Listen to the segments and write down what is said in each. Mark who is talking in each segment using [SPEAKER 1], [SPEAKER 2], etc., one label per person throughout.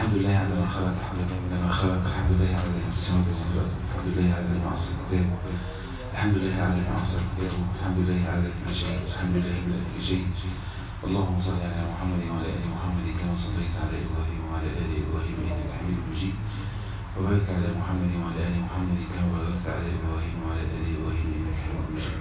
[SPEAKER 1] الحمد لله على ما خلق الحمد لله ما خلق الحمد لله على ما في السماوات والارض الحمد لله على ما اعصى كتابه الحمد لله على ما اعصى كتابه الحمد لله على كل شيء الحمد لله من كل شيء اللهم صل على محمد وعلى ال محمد كما صليت على ابراهيم وعلى ال ابراهيم انك حميد مجيد وبارك على محمد وعلى ال محمد كما باركت على ابراهيم وعلى ال ابراهيم انك حميد مجيد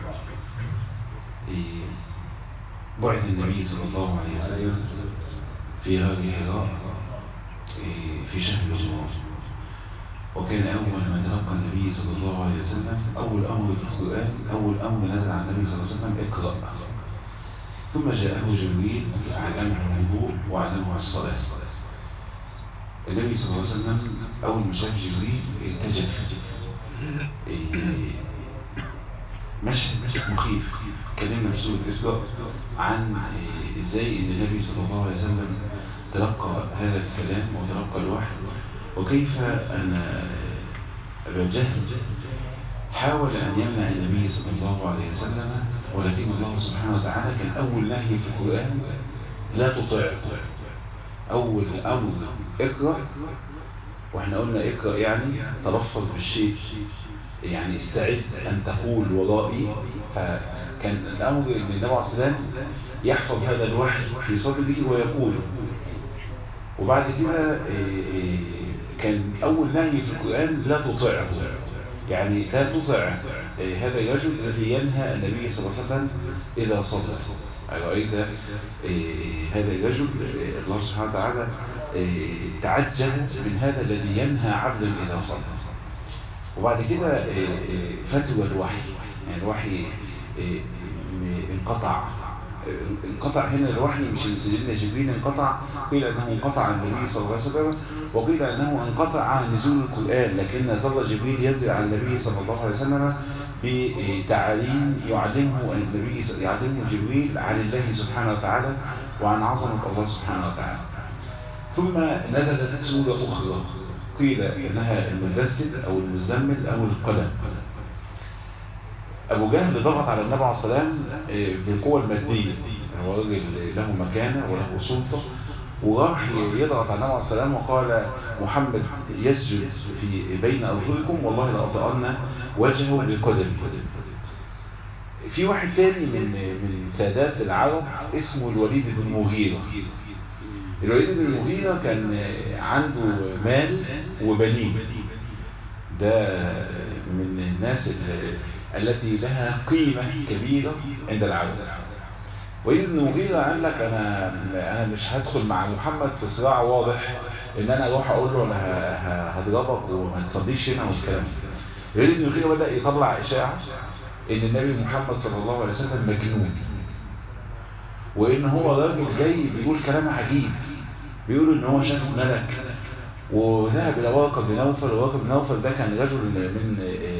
[SPEAKER 1] بعث النبي صلى الله عليه وسلم في هذه الحراء في شهر رمضان وكان أول ما تلقى النبي صلى الله عليه وسلم أول أمر في القرآن أول أمر نزل عن النبي صلى الله عليه وسلم اقرأ ثم جاءه جبريل فعلمه الوضوء وعلمه الصلاة النبي صلى الله عليه وسلم أول ما شاف جبريل ارتجف مشهد مخيف كلمنا في سورة الإسراء عن إزاي إن النبي صلى الله عليه وسلم تلقى هذا الكلام وتلقى الوحي وكيف أن أبا جهل حاول أن يمنع النبي صلى الله عليه وسلم ولكن الله سبحانه وتعالى كان أول نهي في القرآن لا تطع أول أمر اقرأ واحنا قلنا اقرأ يعني تلفظ بالشيء يعني استعد أن تقول ورائي فكان الأمر أن النبي عليه السلام يحفظ هذا الوحي في صدره ويقول وبعد كده كان أول نهي في القرآن لا تطعه يعني لا تطع هذا الرجل الذي ينهى النبي صلى الله عليه وسلم إذا صلى رأيت هذا الرجل الله سبحانه وتعالى تعجب من هذا الذي ينهى عبدا إذا صلى وبعد كده فتوى الوحي يعني الوحي انقطع انقطع هنا الوحي مش سيدنا جبريل انقطع قيل انه انقطع عن النبي صلى الله عليه وسلم وقيل انه انقطع عن نزول القرآن لكن ظل جبريل ينزل على النبي صلى الله عليه وسلم بتعليم يعلمه النبي يعلمه جبريل عن الله سبحانه وتعالى وعن عظمة الله سبحانه وتعالى ثم نزلت سورة أخرى قيل انها المدثر او المزمل او القلم ابو جهل ضغط على النبي عليه السلام بالقوة المادية هو راجل له مكانة وله سلطة وراح يضغط على النبي عليه السلام وقال محمد يسجد في بين أرجلكم والله لأطأن وجهه بقدم في واحد تاني من من سادات العرب اسمه الوليد بن المغيرة الوليد بن المغيرة كان عنده مال وبنين ده من الناس التي لها قيمة كبيرة عند العرب وليد بن المغيرة قال لك أنا أنا مش هدخل مع محمد في صراع واضح إن أنا أروح أقول له أنا هضربك وما تصليش هنا والكلام ده وليد بن المغيرة بدأ يطلع إشاعة إن النبي محمد صلى الله عليه وسلم مجنون وإن هو راجل جاي بيقول كلام عجيب بيقولوا إن هو شاف ملك وذهب إلى ورقة بن نوفل ورقة بن نوفل ده كان رجل من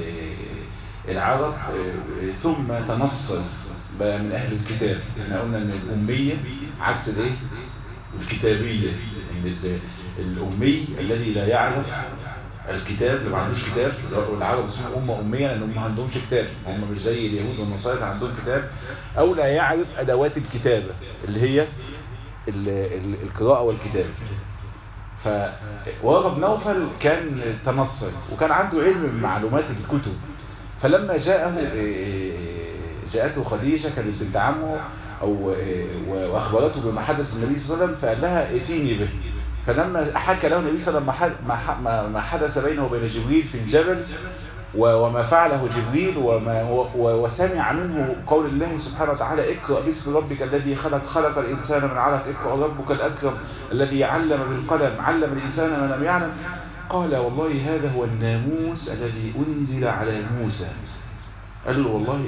[SPEAKER 1] العرب ثم تنصر بقى من أهل الكتاب احنا قلنا إن الأمية عكس الإيه؟ الكتابية إن الأمي الذي لا يعرف الكتاب اللي ما عندوش كتاب العرب اسمها أمة أمية لأن هم ما عندهمش كتاب هم مش زي اليهود والنصارى عندهم كتاب أو لا يعرف أدوات الكتابة اللي هي القراءة والكتابة فورقة بن نوفل كان تنصر وكان عنده علم بمعلومات الكتب فلما جاءه جاءته خديجة كانت بنت عمه أو وأخبرته بما حدث النبي صلى الله عليه وسلم فقال لها ائتيني به فلما حكى له النبي صلى الله عليه وسلم ما حدث بينه وبين جبريل في الجبل وما فعله جبريل وما وسمع منه قول الله سبحانه وتعالى اقرأ باسم ربك الذي خلق خلق الإنسان من علق اقرأ ربك الأكرم الذي علم بالقلم علم الإنسان ما لم يعلم قال والله هذا هو الناموس الذي أنزل على موسى قال له والله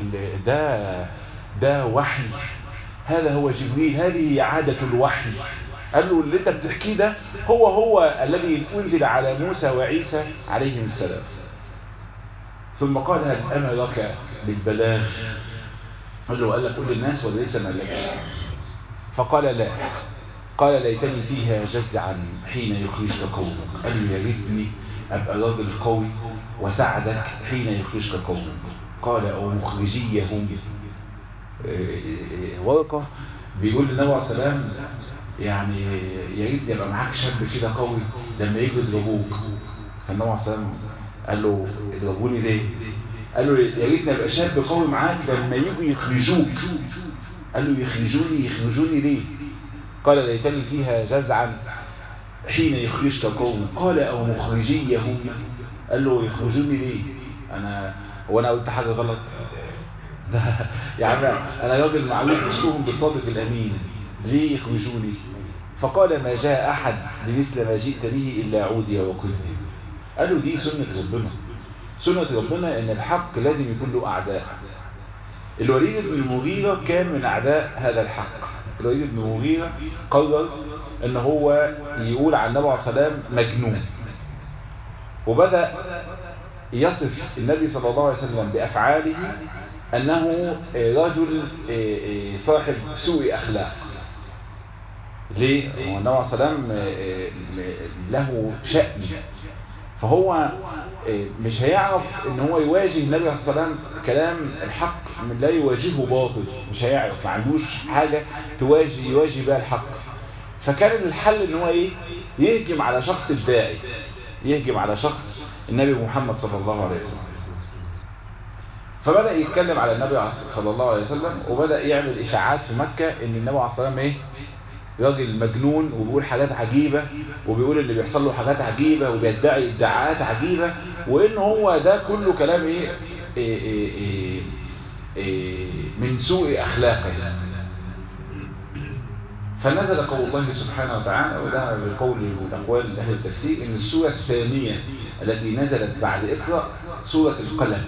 [SPEAKER 1] ده ده وحي هذا هو جبريل هذه عادة الوحي قال له اللي انت بتحكيه ده هو هو الذي أنزل على موسى وعيسى عليهم السلام ثم قال هل أنا لك بالبلاغ قال له قال لك قل للناس وليس ما لك فقال لا قال ليتني فيها جزعا حين يخرجك قومك قال له يا ريتني أبقى راجل قوي وساعدك حين يخرجك قومك قال أو مخرجيهم ورقة بيقول للنبي عليه السلام يعني يا ريت يبقى معاك شاب كده قوي لما يجوا يضربوك فالنبي عليه الصلاه والسلام قال له اضربوني ليه قال له يا ريت نبقى شاب قوي معاك لما يجوا يخرجوك قال له يخرجوني يخرجوني ليه قال ليتني فيها جزعا حين يخرجك قوم قال او مخرجيهم قال له يخرجوني ليه انا هو انا قلت حاجه غلط ده يعني انا راجل معروف وسطهم بالصادق الامين ليه يخرجوني فقال ما جاء احد بمثل ما جئت به الا عودي وكذب قالوا دي سنه ربنا سنه ربنا ان الحق لازم يكون له اعداء الوليد بن المغيرة كان من أعداء هذا الحق الوليد بن المغيرة قرر أن هو يقول عن النبي عليه السلام مجنون وبدأ يصف النبي صلى الله عليه وسلم بأفعاله أنه رجل صاحب سوء أخلاق ليه؟ هو النبي عليه السلام له شأن فهو مش هيعرف ان هو يواجه النبي عليه الصلاه والسلام كلام الحق من لا يواجهه باطل مش هيعرف ما عندوش حاجه تواجه يواجه بها الحق فكان الحل ان هو ايه يهجم على شخص الداعي يهجم على شخص النبي محمد صلى الله عليه وسلم فبدأ يتكلم على النبي صلى الله عليه وسلم وبدأ يعمل إشاعات في مكة إن النبي عليه الصلاة والسلام إيه راجل مجنون وبيقول حاجات عجيبة وبيقول اللي بيحصل له حاجات عجيبة وبيدعي ادعاءات عجيبة وإن هو ده كله كلام إيه, إيه, إيه, إيه, إيه من سوء أخلاقه فنزل قول الله سبحانه وتعالى وده بقول من أقوال أهل التفسير إن السورة الثانية التي نزلت بعد اقرأ سورة القلم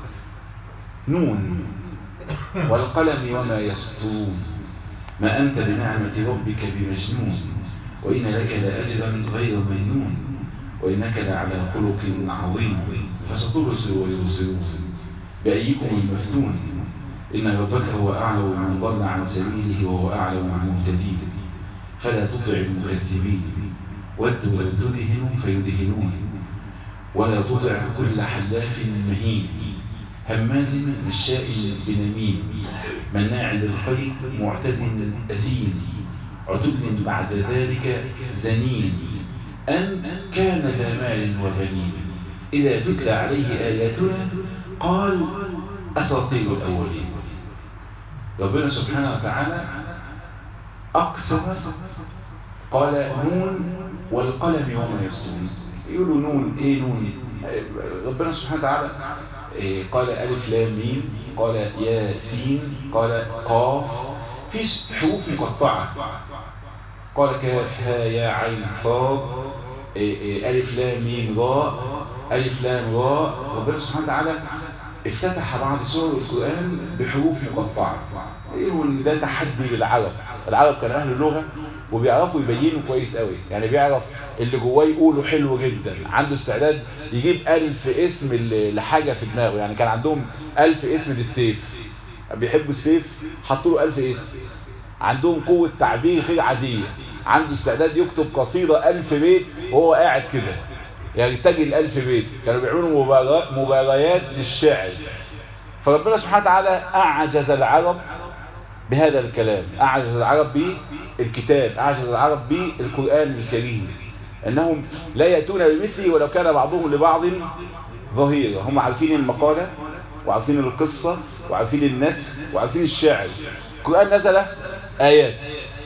[SPEAKER 1] نون والقلم وما يسطرون ما أنت بنعمة ربك بمجنون وإن لك لأجرا غير ممنون وإنك لعلى خلق عظيم فستبصر ويبصرون بأيكم المفتون إن ربك هو أعلم من ضل عن سبيله وهو أعلم بالمهتدين فلا تطع المكذبين ودوا لو تدهنوا فيدهنون ولا تطع كل حلاف مهين هماز مشاء بنميم مناع للخير معتد أثيم عتد بعد ذلك زنين أن كان ذا مال وبنين إذا تتلى عليه آياتنا قال أساطير الأولين ربنا سبحانه وتعالى أقسم قال نون والقلم وما يسطرون يقولوا نون ايه نون ربنا سبحانه وتعالى إيه قال ألف لام ميم قال يا سين قال قاف في حروف مقطعة قال كاف ها يا عين صاد إيه إيه ألف لام ميم راء ألف لام راء ربنا سبحانه وتعالى افتتح بعض سور القرآن بحروف مقطعة يقولوا ان ده تحدي للعرب العرب كان اهل اللغة وبيعرفوا يبينوا كويس قوي يعني بيعرف اللي جواه يقوله حلو جدا عنده استعداد يجيب ألف اسم لحاجة في دماغه يعني كان عندهم ألف اسم للسيف بيحبوا السيف حطوا له ألف اسم عندهم قوة تعبير غير عادية عنده استعداد يكتب قصيدة ألف بيت وهو قاعد كده يرتجي الألف بيت كانوا بيعملوا مباريات للشعر فربنا سبحانه وتعالى أعجز العرب بهذا الكلام أعجز العرب بالكتاب أعجز العرب بالقرآن الكريم أنهم لا يأتون بمثله ولو كان بعضهم لبعض ظهيرا هم عارفين المقالة وعارفين القصة وعارفين النسخ وعارفين الشعر القرآن نزل آيات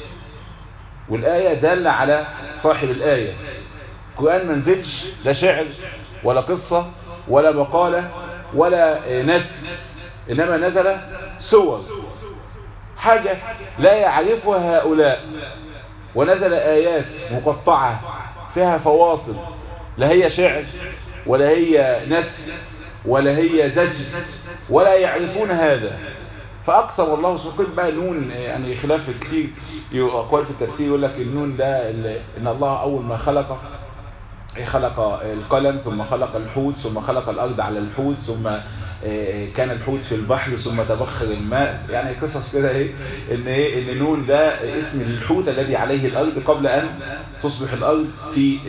[SPEAKER 1] والآية دالة على صاحب الآية القرآن ما نزلش لا شعر ولا قصة ولا مقالة ولا نسخ إنما نزل سور حاجة لا يعرفها هؤلاء ونزل آيات مقطعة فيها فواصل لا هي شعر ولا هي نسخ ولا هي زج ولا يعرفون هذا فأقسم الله سبحانه بقى نون يعني خلاف كتير أقوال في التفسير يقول لك النون ده إن الله أول ما خلقه خلق القلم ثم خلق الحوت ثم خلق الأرض على الحوت ثم كان الحوت في البحر ثم تبخر الماء يعني قصص كده ايه ان ايه ان نون ده اسم الحوت الذي عليه الارض قبل ان تصبح الارض في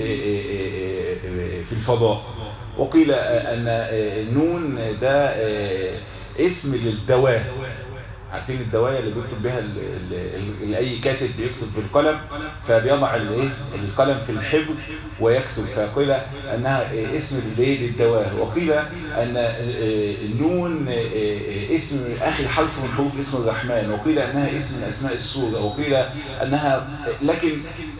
[SPEAKER 1] في الفضاء وقيل ان نون ده اسم للدواء عارفين الدواية اللي بيكتب بها ال ال ال اي كاتب بيكتب بالقلم فبيضع الايه القلم في الحبر ويكتب فقيل انها اسم الايه للدواء وقيل ان النون اسم اخر حرف من حروف اسم الرحمن وقيل انها اسم من اسماء السوره وقيل انها لكن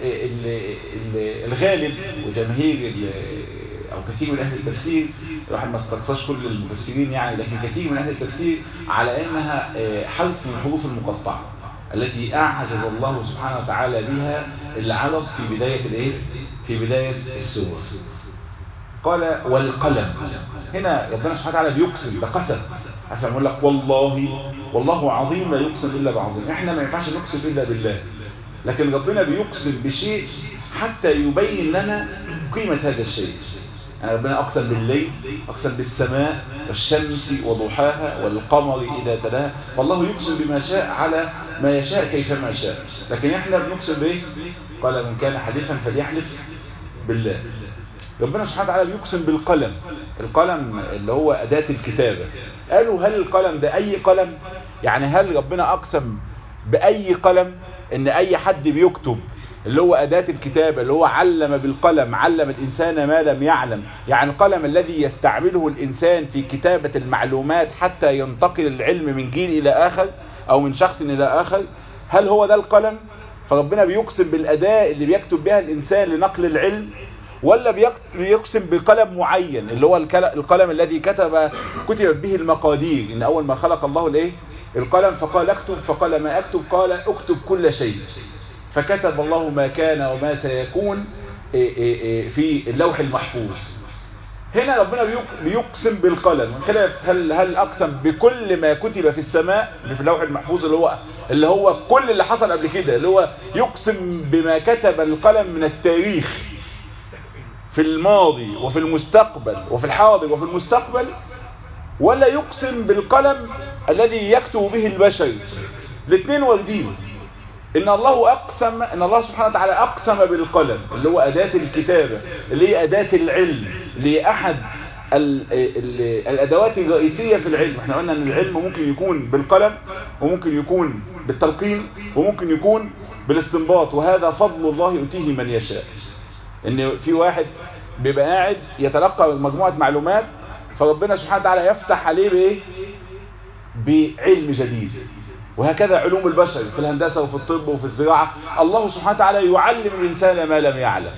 [SPEAKER 1] الغالب وجماهير او كثير من اهل التفسير الواحد ما استقصاش كل المفسرين يعني لكن كثير من اهل التفسير على انها حرف من الحروف المقطعه التي اعجز الله سبحانه وتعالى بها العرب في بدايه الايه في بدايه السور قال والقلم هنا ربنا سبحانه وتعالى بيقسم ده قسم عشان يقول لك والله والله عظيم لا يقسم الا بعظيم احنا ما ينفعش نقسم الا بالله لكن ربنا بيقسم بشيء حتى يبين لنا قيمة هذا الشيء يعني ربنا أقسم بالليل أقسم بالسماء والشمس وضحاها والقمر إذا تلاها والله يقسم بما شاء على ما يشاء كيفما شاء لكن احنا بنقسم بإيه قال من كان حديثا فليحلف بالله ربنا سبحانه وتعالى بيقسم بالقلم القلم اللي هو أداة الكتابة قالوا هل القلم ده أي قلم يعني هل ربنا أقسم بأي قلم ان اي حد بيكتب اللي هو أداة الكتابة اللي هو علم بالقلم علم الإنسان ما لم يعلم يعني القلم الذي يستعمله الإنسان في كتابة المعلومات حتى ينتقل العلم من جيل إلى آخر أو من شخص إلى آخر هل هو ده القلم فربنا بيقسم بالأداة اللي بيكتب بها الإنسان لنقل العلم ولا بيقسم بقلم معين اللي هو القلم الذي كتب كتبت به المقادير إن أول ما خلق الله الإيه القلم فقال اكتب فقال ما اكتب قال اكتب كل شيء فكتب الله ما كان وما سيكون في اللوح المحفوظ هنا ربنا بيقسم بالقلم خلاف هل هل اقسم بكل ما كتب في السماء اللي في اللوح المحفوظ اللي هو اللي هو كل اللي حصل قبل كده اللي هو يقسم بما كتب القلم من التاريخ في الماضي وفي المستقبل وفي الحاضر وفي المستقبل ولا يقسم بالقلم الذي يكتب به البشر الاثنين واردين ان الله اقسم ان الله سبحانه وتعالى اقسم بالقلم اللي هو اداة الكتابة اللي هي اداة العلم اللي هي احد ال ال الادوات الرئيسية في العلم احنا قلنا ان العلم ممكن يكون بالقلم وممكن يكون بالتلقين وممكن يكون بالاستنباط وهذا فضل الله يؤتيه من يشاء ان في واحد بيبقى قاعد يتلقى مجموعة معلومات فربنا سبحانه وتعالى يفتح عليه بايه بعلم جديد وهكذا علوم البشر في الهندسة وفي الطب وفي الزراعة الله سبحانه وتعالى يعلم الإنسان ما لم يعلم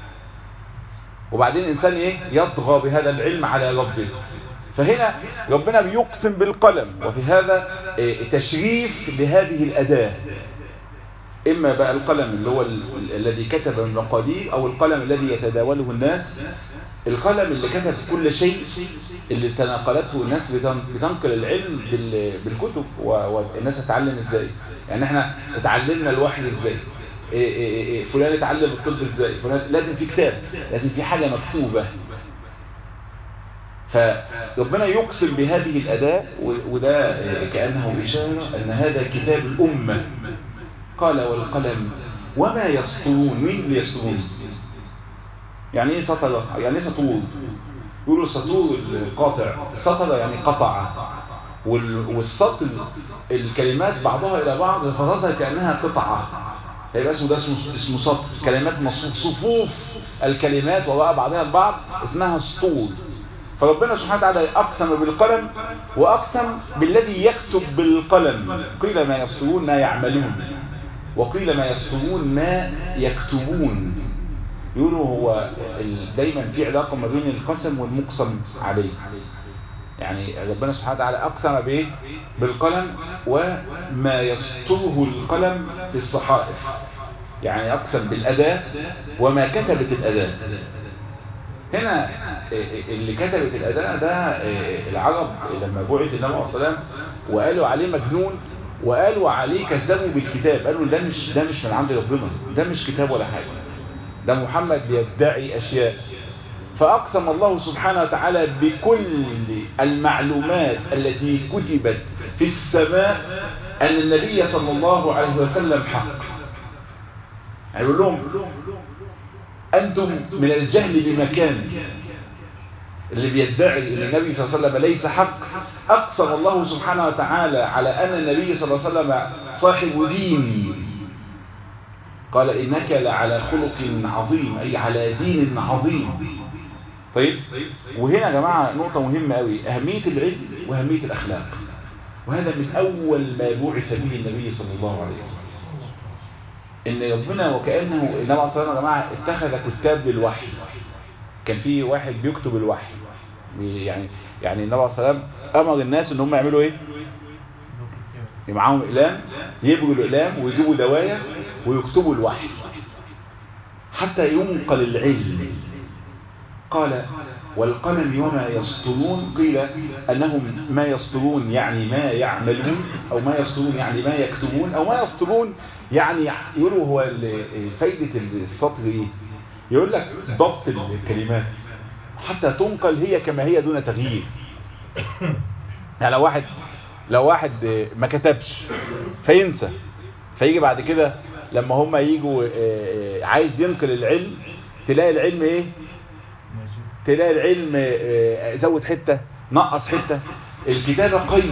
[SPEAKER 1] وبعدين الإنسان إيه يطغى بهذا العلم على ربه فهنا ربنا بيقسم بالقلم وفي هذا تشريف لهذه الأداة إما بقى القلم اللي هو الذي كتب المقادير أو القلم الذي يتداوله الناس القلم اللي كتب كل شيء اللي تناقلته الناس بتنقل العلم بالكتب والناس تتعلم ازاي يعني احنا اتعلمنا الوحي ازاي إيه إيه إيه فلان اتعلم الطب ازاي فلان لازم في كتاب لازم في حاجة مكتوبة فربنا يقسم بهذه الأداة وده كأنه إشارة أن هذا كتاب الأمة قال والقلم وما يسطرون مين اللي يسطرون يعني ايه سطر يعني ايه سطور يقولوا سطور القاطع سطر يعني قطع والسطر الكلمات بعضها الى بعض فرزها كانها قطعه هيبقى اسمه ده اسمه اسمه سطر كلمات مصفوف صفوف الكلمات وراء بعضها البعض اسمها سطور فربنا سبحانه وتعالى اقسم بالقلم واقسم بالذي يكتب بالقلم قيل ما يسطرون ما يعملون وقيل ما يسطرون ما يكتبون يقولوا هو دايما في علاقة ما بين القسم والمقسم عليه يعني ربنا سبحانه وتعالى أقسم بإيه بالقلم وما يسطره القلم في الصحائف يعني أقسم بالأداة وما كتبت الأداة هنا اللي كتبت الأداة ده العرب لما بعث النبي عليه الصلاة وقالوا عليه مجنون وقالوا عليه كذبوا بالكتاب قالوا ده مش ده مش من عند ربنا ده مش كتاب ولا حاجة ده محمد يدعي أشياء فأقسم الله سبحانه وتعالى بكل المعلومات التي كتبت في السماء أن النبي صلى الله عليه وسلم حق يعني يقول لهم أنتم من الجهل بمكان اللي بيدعي أن النبي صلى الله عليه وسلم ليس حق أقسم الله سبحانه وتعالى على أن النبي صلى الله عليه وسلم صاحب دين قال إنك لعلى خلق عظيم أي على دين عظيم طيب وهنا يا جماعة نقطة مهمة قوي أهمية العلم وأهمية الأخلاق وهذا من أول ما بعث به النبي صلى الله عليه وسلم إن ربنا وكأنه النبي عليه الصلاة والسلام يا جماعة اتخذ كتاب للوحي كان في واحد بيكتب الوحي يعني يعني النبي عليه الصلاة والسلام أمر الناس إن هم يعملوا إيه؟ معاهم إقلام يبغوا الإقلام ويجيبوا دوايا ويكتبوا الوحي حتى ينقل العلم قال والقلم وما يسطرون قيل أنهم ما يسطرون يعني ما يعملون أو ما يسطرون يعني ما يكتبون أو ما يسطرون يعني يقولوا هو فايدة السطر إيه يقول لك ضبط الكلمات حتى تنقل هي كما هي دون تغيير يعني لو واحد لو واحد ما كتبش فينسى فيجي بعد كده لما هم يجوا عايز ينقل العلم تلاقي العلم ايه تلاقي العلم زود حتة نقص حتة الكتابة قيد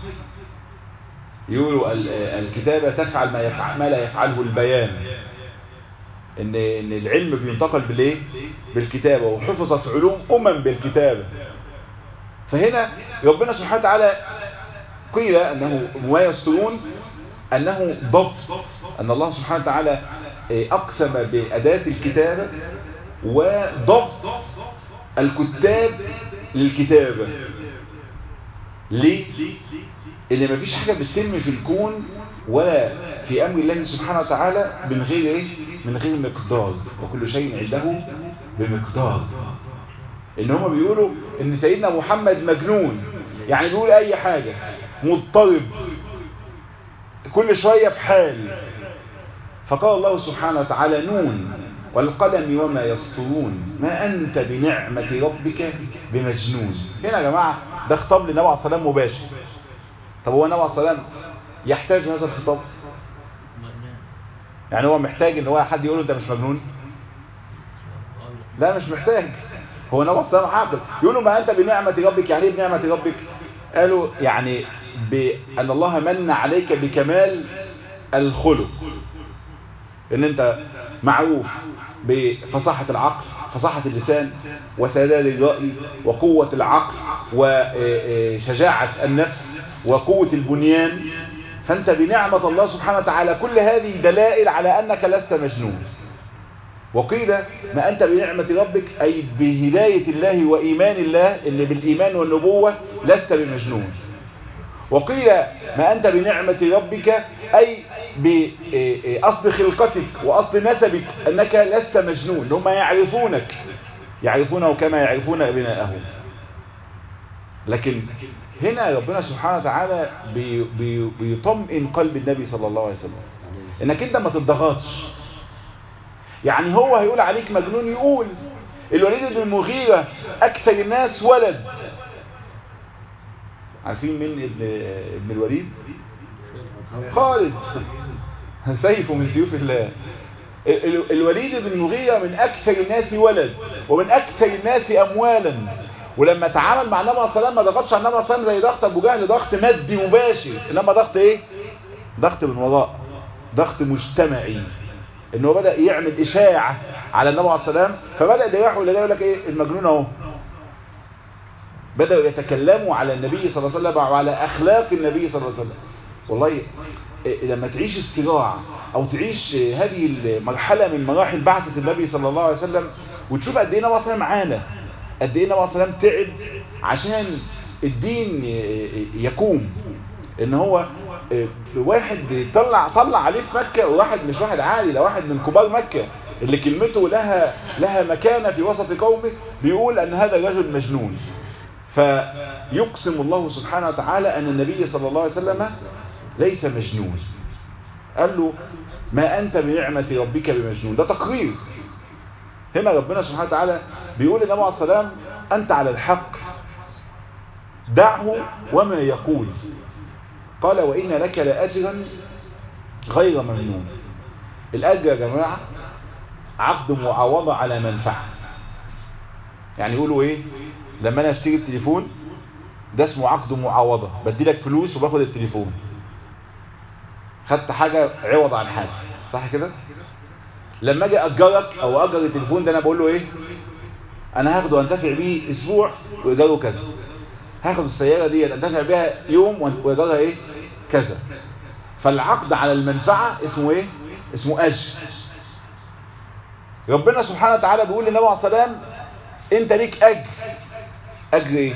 [SPEAKER 1] يقولوا الكتابة تفعل ما, يفعل ما لا يفعله البيان ان ان العلم بينتقل بالايه بالكتابة وحفظت علوم امم بالكتابة فهنا ربنا سبحانه وتعالى قيل انه ما يسترون انه ضبط ان الله سبحانه وتعالى اقسم باداة الكتابة وضبط الكتاب للكتابة ليه ان مفيش حاجة بتتم في الكون ولا في امر الله سبحانه وتعالى من غير ايه من غير مقدار وكل شيء عنده بمقدار ان هم بيقولوا ان سيدنا محمد مجنون يعني بيقول اي حاجة مضطرب كل شوية في حال فقال الله سبحانه وتعالى نون والقلم وما يسطرون ما أنت بنعمة ربك بمجنون هنا يا جماعة ده خطاب للنبي عليه الصلاة والسلام مباشر طب هو النبي عليه الصلاة والسلام يحتاج هذا الخطاب يعني هو محتاج ان هو حد يقول له انت مش مجنون لا مش محتاج هو النبي عليه الصلاة والسلام عاقل يقولوا ما أنت بنعمة ربك يعني ايه بنعمة ربك قالوا يعني بأن الله من عليك بكمال الخلق ان انت معروف بفصاحة العقل فصاحة اللسان وسداد الرأي وقوة العقل وشجاعة النفس وقوة البنيان فانت بنعمة الله سبحانه وتعالى كل هذه دلائل على انك لست مجنون وقيل ما أنت بنعمة ربك أي بهداية الله وإيمان الله اللي بالإيمان والنبوة لست بمجنون وقيل ما أنت بنعمة ربك أي بأصل خلقتك وأصل نسبك أنك لست مجنون هم يعرفونك يعرفونه كما يعرفون أبناءهم لكن هنا ربنا سبحانه وتعالى بي بي بيطمئن قلب النبي صلى الله عليه وسلم انك انت ما تضغطش يعني هو هيقول عليك مجنون يقول الوليد بن المغيرة اكثر الناس ولد عارفين مين ابن ابن الوليد خالد سيف من سيوف الله الوليد بن المغيرة من اكثر الناس ولد ومن اكثر الناس اموالا ولما تعامل مع النبي صلى الله عليه وسلم ما ضغطش على النبي صلى الله عليه وسلم زي ضغط ابو جهل ضغط مادي مباشر انما ضغط ايه ضغط من وراء ضغط مجتمعي ان هو بدا يعمل اشاعه على النبي عليه السلام فبدا ده يروح ولا يقول لك ايه المجنون اهو بداوا يتكلموا على النبي صلى الله عليه وسلم وعلى اخلاق النبي صلى الله عليه وسلم والله لما تعيش الصراع او تعيش هذه المرحله من مراحل بعثه النبي صلى الله عليه وسلم وتشوف قد ايه النبي صلى الله عليه وسلم معانا قد ايه النبي صلى الله عليه وسلم تعب عشان الدين يقوم ان هو واحد طلع طلع عليه في مكة وواحد مش واحد عالي ده واحد من كبار مكة اللي كلمته لها لها مكانة في وسط قومه بيقول ان هذا رجل مجنون فيقسم الله سبحانه وتعالى ان النبي صلى الله عليه وسلم ليس مجنون قال له ما انت بنعمة ربك بمجنون ده تقرير هنا ربنا سبحانه وتعالى بيقول للنبي عليه السلام انت على الحق دعه وما يقول قال وإن لك لأجرا غير ممنون الأجر يا جماعة عقد معاوضة على منفعة يعني يقولوا ايه لما انا اشتري التليفون ده اسمه عقد معاوضة بدي لك فلوس وباخد التليفون خدت حاجة عوض عن حاجة صح كده لما اجي اجرك او اجر التليفون ده انا بقول له ايه انا هاخده وانتفع بيه اسبوع وايجاره كذا هاخد السيارة دي انتفع بيها يوم وايجارها ايه كذا فالعقد على المنفعة اسمه ايه اسمه اجر ربنا سبحانه وتعالى بيقول للنبي عليه الصلاه والسلام انت ليك اجر اجر ايه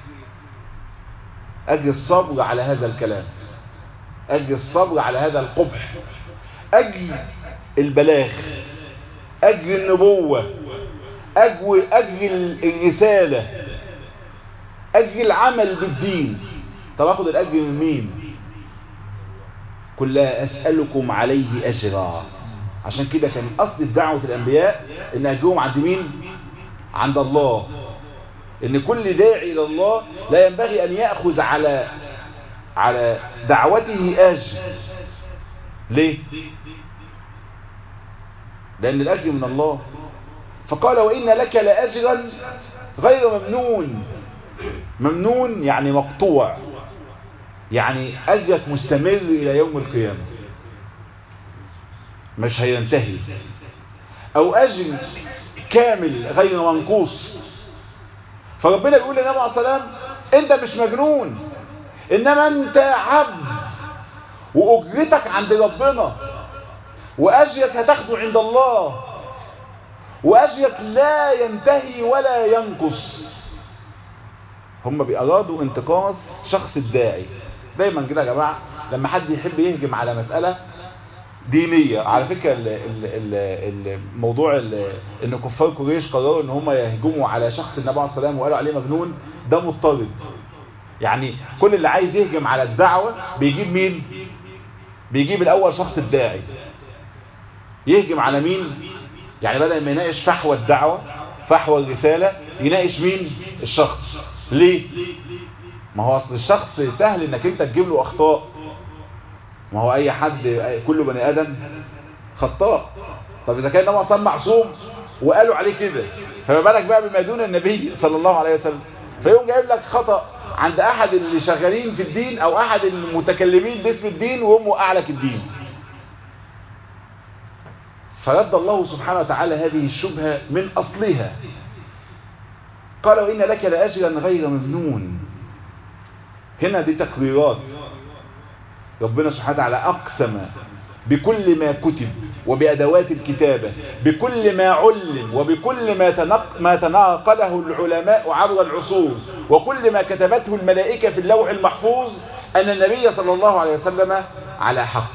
[SPEAKER 1] اجر الصبر على هذا الكلام اجر الصبر على هذا القبح اجر البلاغ اجر النبوة اجر اجر الرسالة اجر العمل بالدين طب اخد الاجر من مين قل لا اسألكم عليه اجرا عشان كده كان اصل دعوة الانبياء ان اجرهم عند مين عند الله ان كل داعي الى الله لا ينبغي ان يأخذ على على دعوته اجر ليه لان الاجر من الله فقال وان لك لاجرا غير ممنون ممنون يعني مقطوع يعني اجرك مستمر الى يوم القيامة مش هينتهي او اجر كامل غير منقوص فربنا بيقول للنبي عليه الصلاه والسلام انت مش مجنون انما انت عبد واجرتك عند ربنا واجرك هتاخده عند الله واجرك لا ينتهي ولا ينقص هم بيرادوا انتقاص شخص الداعي دايما كده يا جماعه لما حد يحب يهجم على مساله دينية على فكرة ال ال ال الموضوع ان كفار قريش قرروا ان هم يهجموا على شخص النبي عليه الصلاة والسلام وقالوا عليه مجنون ده مضطرد يعني كل اللي عايز يهجم على الدعوة بيجيب مين بيجيب الاول شخص الداعي يهجم على مين يعني بدل ما يناقش فحوى الدعوة فحوى الرسالة يناقش مين الشخص ليه ما هو اصل الشخص سهل انك انت تجيب له اخطاء ما هو اي حد كل بني ادم خطاء طب اذا كان النبي صلى معصوم وقالوا عليه كده فما بالك بقى بما دون النبي صلى الله عليه وسلم فيقوم جايب لك خطأ عند احد اللي شغالين في الدين او احد المتكلمين باسم الدين وهم اعلك الدين فرد الله سبحانه وتعالى هذه الشبهة من اصلها قال وإن لك لأجرا غير ممنون هنا دي تقريرات ربنا سبحانه وتعالى أقسم بكل ما كتب وبأدوات الكتابة بكل ما علم وبكل ما, تنق ما تناقله العلماء عبر العصور وكل ما كتبته الملائكة في اللوح المحفوظ أن النبي صلى الله عليه وسلم على حق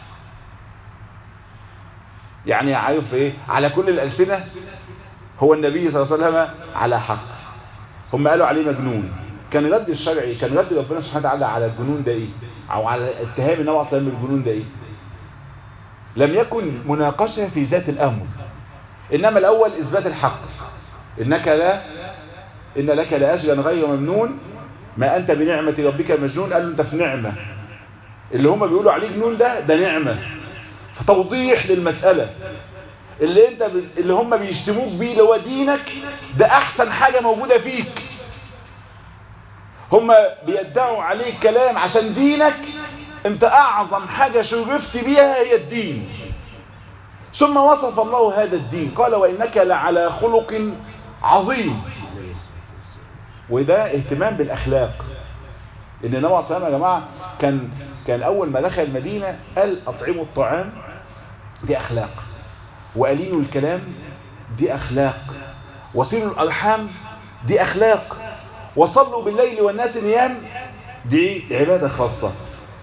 [SPEAKER 1] يعني عارف ايه على كل الألسنة هو النبي صلى الله عليه وسلم على حق هم قالوا عليه مجنون كان رد الشرعي كان رد ربنا سبحانه وتعالى على الجنون ده ايه او على اتهام النبي صلى الله عليه وسلم بالجنون ده ايه لم يكن مناقشة في ذات الامر انما الاول اثبات الحق انك لا ان لك لاجرا غير ممنون ما انت بنعمة ربك مجنون قالوا انت في نعمة اللي هم بيقولوا عليه جنون ده ده نعمة فتوضيح للمسألة اللي انت ب... اللي هم بيشتموك بيه اللي هو دينك ده احسن حاجة موجودة فيك هم بيدعوا عليك كلام عشان دينك انت اعظم حاجة شرفت بيها هي الدين ثم وصف الله هذا الدين قال وانك لعلى خلق عظيم وده اهتمام بالاخلاق ان النبي صلى الله عليه وسلم يا جماعه كان كان اول ما دخل المدينه قال اطعموا الطعام دي اخلاق وقليلوا الكلام دي اخلاق وصلوا الارحام دي اخلاق وصلوا بالليل والناس نيام دي عباده خاصه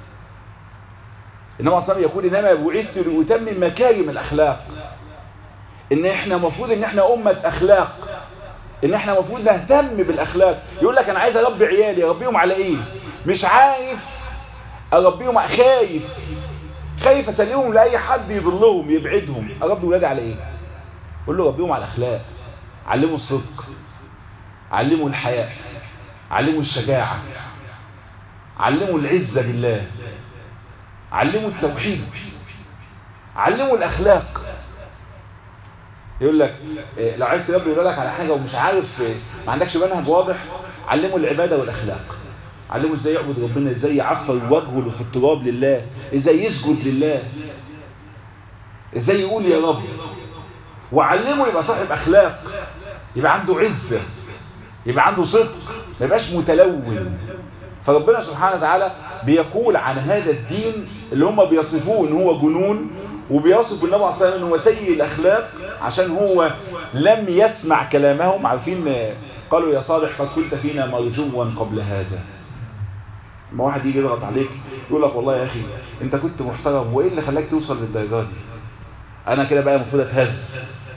[SPEAKER 1] انما اصلا يقول انما بعثت لاتمم مكارم الاخلاق ان احنا المفروض ان احنا امه اخلاق ان احنا المفروض نهتم بالاخلاق يقول لك انا عايز اربي عيالي اربيهم على ايه مش عارف اربيهم خايف خايف اسلمهم لاي حد يضلهم يبعدهم اربي ولادي على ايه قول له ربيهم على الاخلاق علموا الصدق علموا الحياء علموا الشجاعه علموا العزه بالله علموا التوحيد علموا الاخلاق يقول لك إيه لو عايز تربي ولادك على حاجه ومش عارف إيه ما عندكش منهج واضح علموا العباده والاخلاق علمه ازاي يعبد ربنا ازاي يعفر وجهه في التراب لله ازاي يسجد لله ازاي يقول يا رب وعلمه يبقى صاحب اخلاق يبقى عنده عزة يبقى عنده صدق ما يبقاش متلون فربنا سبحانه وتعالى بيقول عن هذا الدين اللي هم بيصفوه ان هو جنون وبيصف النبي عليه الصلاه والسلام ان هو سيء الاخلاق عشان هو لم يسمع كلامهم عارفين قالوا يا صالح قد كنت فينا مرجوا قبل هذا ما واحد يجي يضغط عليك يقول لك والله يا اخي انت كنت محترم وايه اللي خلاك توصل للدرجه دي انا كده بقى المفروض اتهز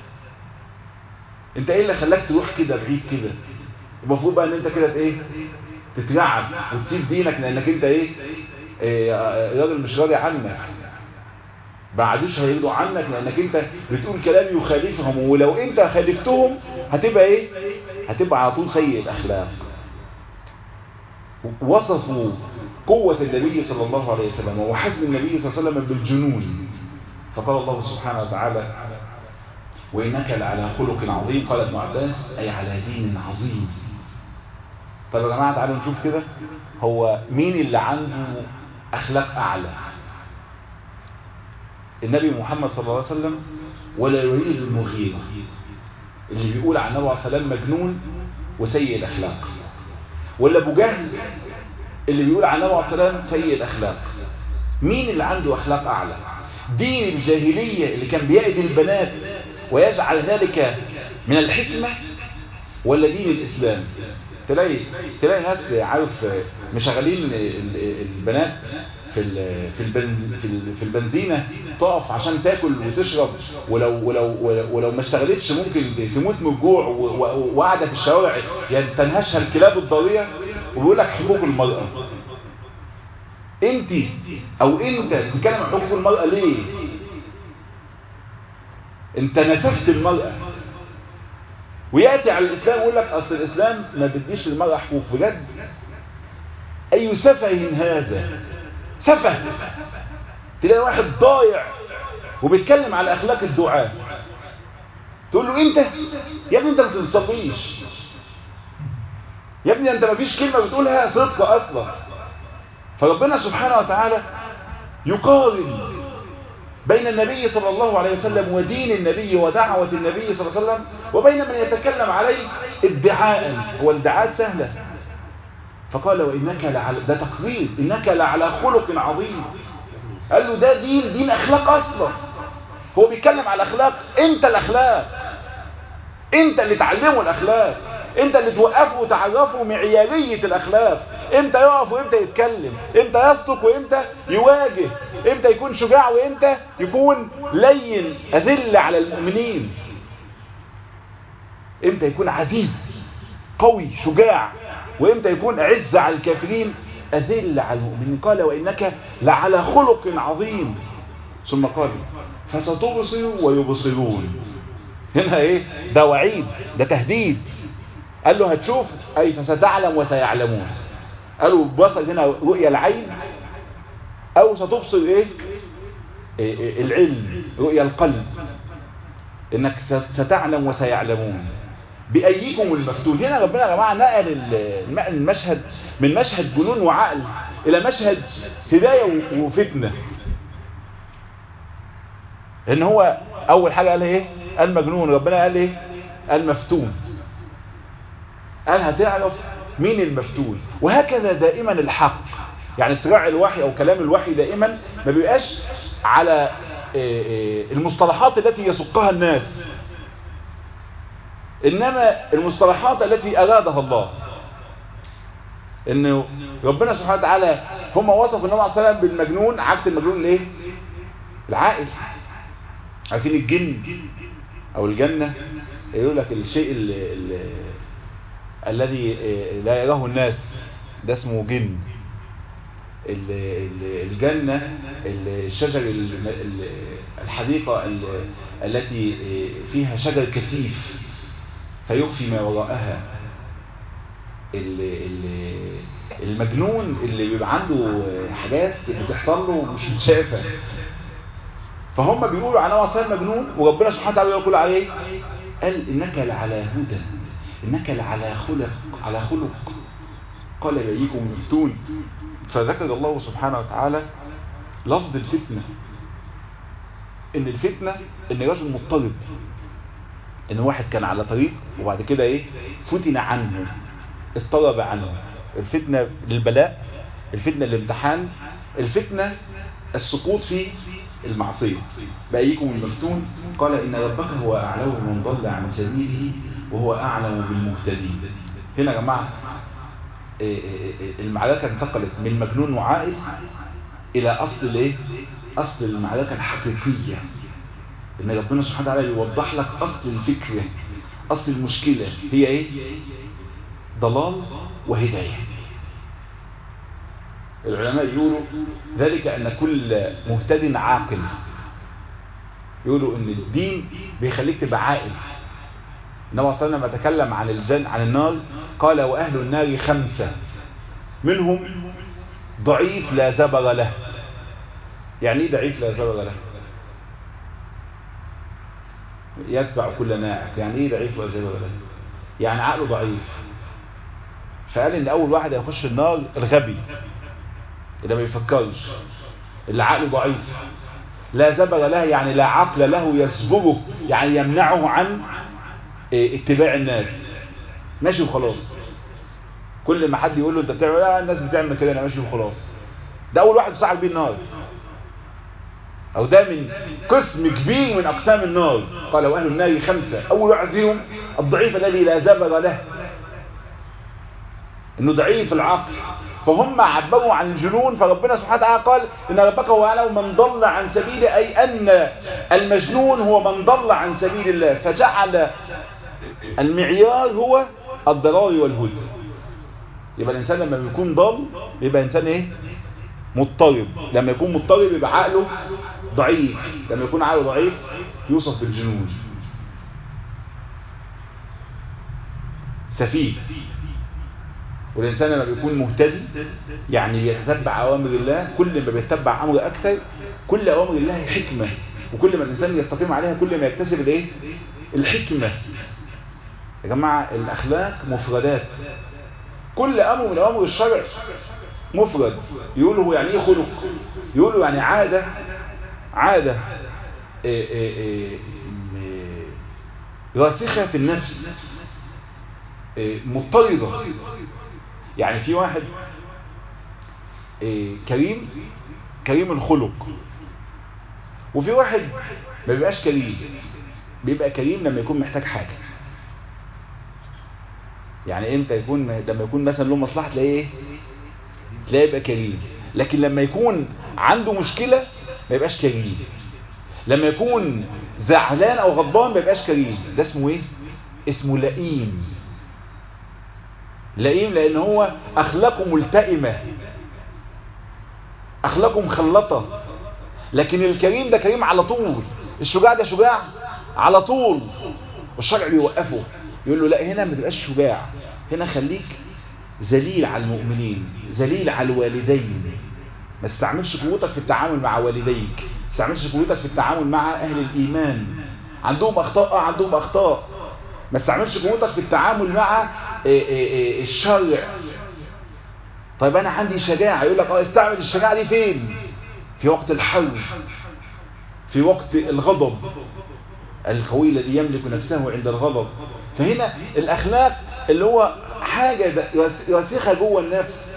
[SPEAKER 1] انت ايه اللي خلاك تروح كده بعيد كده المفروض بقى ان انت كده ايه تترعب وتسيب دينك لانك انت ايه, إيه راجل مش راضي عنك بعدوش هيرضوا عنك لانك انت بتقول كلام يخالفهم ولو انت خالفتهم هتبقى ايه هتبقى على طول سيء الاخلاق وصفوا قوة النبي صلى الله عليه وسلم وحزم النبي صلى الله عليه وسلم بالجنون فقال الله سبحانه وتعالى وإنك لعلى خلق عظيم قال ابن عباس أي على دين عظيم طب يا جماعة تعالوا نشوف كده هو مين اللي عنده أخلاق أعلى النبي محمد صلى الله عليه وسلم ولا يريد المغيرة اللي بيقول عن النبي عليه السلام مجنون وسيء الأخلاق ولا أبو جهل اللي بيقول عن النبي عليه السلام سيء الأخلاق مين اللي عنده أخلاق أعلى دين الجاهلية اللي كان بيأذي البنات ويجعل ذلك من الحكمة ولا دين الإسلام تلاقي تلاقي ناس عارف مشغلين البنات في في في البنزينه تقف عشان تاكل وتشرب ولو ولو ولو ما اشتغلتش ممكن تموت من الجوع وقاعده في الشوارع يعني تنهشها الكلاب الضاريه وبيقول لك حقوق المراه انت او انت بتتكلم عن حقوق المراه ليه انت نسفت المراه وياتي على الاسلام ويقول لك اصل الاسلام ما بيديش للمراه حقوق بجد اي سفه هذا سفه تلاقي واحد ضايع وبيتكلم على اخلاق الدعاء تقول له انت يا ابني انت ما بتصليش يا ابني انت ما فيش كلمه بتقولها صدق اصلا فربنا سبحانه وتعالى يقارن بين النبي صلى الله عليه وسلم ودين النبي ودعوة النبي صلى الله عليه وسلم وبين من يتكلم عليه ادعاء هو الادعاء سهلة فقال وإنك لعلى ده تقرير إنك لعلى خلق عظيم قال له ده دين دين أخلاق أصلا هو بيتكلم على الأخلاق أنت الأخلاق أنت اللي تعلمه الأخلاق أنت اللي توقفه وتعرفه معيارية الأخلاق امتى يقف وامتى يتكلم امتى يصدق وامتى يواجه امتى يكون شجاع وامتى يكون لين اذل على المؤمنين امتى يكون عزيز قوي شجاع وامتى يكون عز على الكافرين اذل على المؤمنين قال وانك لعلى خلق عظيم ثم قال فستبصر ويبصرون هنا ايه ده وعيد ده تهديد قال له هتشوف اي فستعلم وسيعلمون قالوا بصر هنا رؤية العين او ستبصر ايه, إيه, إيه العلم رؤية القلب انك ستعلم وسيعلمون بأيكم المفتون هنا ربنا يا جماعة نقل المشهد من مشهد جنون وعقل الى مشهد هداية وفتنة ان هو اول حاجة قال ايه قال مجنون ربنا قال ايه قال مفتون قال هتعرف مين المفتون وهكذا دائما الحق يعني صراع الوحي او كلام الوحي دائما ما بيبقاش على المصطلحات التي يسقها الناس انما المصطلحات التي ارادها الله انه ربنا سبحانه وتعالى هم وصفوا النبي عليه الصلاه والسلام بالمجنون عكس المجنون الايه العاقل عارفين الجن او الجنه يقول لك الشيء اللي, اللي الذي لا يراه الناس ده اسمه جن الجنة الشجر الحديقة التي فيها شجر كثيف فيخفي ما وراءها المجنون اللي بيبقى عنده حاجات بتحصل له مش متشافة فهم بيقولوا عن وصال مجنون وربنا سبحانه وتعالى يقول عليه قال انك لعلى هدى انك لعلى خلق على خلق قال بأيكم مفتون فذكر الله سبحانه وتعالى لفظ الفتنة ان الفتنة ان رجل مضطرب ان واحد كان على طريق وبعد كده ايه فتن عنه اضطرب عنه الفتنة للبلاء الفتنة للامتحان الفتنة السقوط في المعصية بأيكم المفتون قال إن ربك هو أعلم من ضل عن سبيله وهو أعلم بالمهتدين هنا يا جماعة المعركة انتقلت من مجنون وعائل إلى أصل الايه أصل المعركة الحقيقية إن ربنا سبحانه وتعالى يوضح لك أصل الفكرة أصل المشكلة هي إيه ضلال وهداية العلماء يقولوا ذلك أن كل مهتد عاقل يقولوا أن الدين بيخليك تبقى عاقل النبي صلى الله عليه وسلم تكلم عن الجن عن النار قال وأهل النار خمسة منهم ضعيف لا زبر له يعني ايه ضعيف لا زبر له يتبع كل ناعق يعني ايه ضعيف لا زبر له يعني عقله ضعيف فقال ان اول واحد هيخش النار الغبي اللي ما بيفكرش اللي عقله ضعيف لا زبر له يعني لا عقل له يسبره يعني يمنعه عن اتباع الناس ماشي وخلاص كل ما حد يقول له انت بتعمل ايه الناس بتعمل كده انا ماشي وخلاص ده اول واحد صاحب بيه النار او ده من قسم كبير من اقسام النار قال واهل النار خمسة اول واحد فيهم الضعيف الذي لا زبر له انه ضعيف العقل فهم عبروا عن الجنون فربنا سبحانه وتعالى قال ان ربك هو اعلم من ضل عن سبيله اي ان المجنون هو من ضل عن سبيل الله فجعل المعيار هو الضرار والهدى يبقى الانسان لما بيكون ضال يبقى انسان ايه مضطرب لما يكون مضطرب يبقى عقله ضعيف لما يكون عقله ضعيف يوصف بالجنون سفيه والإنسان لما بيكون مهتدي يعني يتتبع أوامر الله كل ما بيتبع أمر أكثر كل أوامر الله حكمة وكل ما الإنسان يستقيم عليها كل ما يكتسب الإيه؟ الحكمة يا جماعة الأخلاق مفردات كل أمر من أوامر الشرع مفرد يقولوا يعني إيه خلق يقولوا يعني عادة عادة إيه إيه إيه راسخة في النفس مضطردة يعني في واحد كريم كريم الخلق وفي واحد ما بيبقاش كريم بيبقى كريم لما يكون محتاج حاجة يعني امتى يكون لما يكون مثلا له مصلحة تلاقيه ايه تلاقيه يبقى كريم لكن لما يكون عنده مشكلة ما يبقاش كريم لما يكون زعلان او غضبان ما يبقاش كريم ده اسمه ايه اسمه لئيم لئيم لان هو اخلاقه ملتئمة اخلاقه مخلطة لكن الكريم ده كريم على طول الشجاع ده شجاع على طول والشرع بيوقفه يقول له لا هنا ما تبقاش شجاع هنا خليك ذليل على المؤمنين ذليل على الوالدين ما تستعملش قوتك في التعامل مع والديك ما تستعملش قوتك في التعامل مع اهل الايمان عندهم اخطاء اه عندهم اخطاء ما تستعملش قوتك في التعامل مع إيه إيه إيه الشرع طيب انا عندي شجاعة يقول لك اه استعمل الشجاعة دي فين في وقت الحرب في وقت الغضب القوي الذي يملك نفسه عند الغضب فهنا الاخلاق اللي هو حاجة راسخة جوه النفس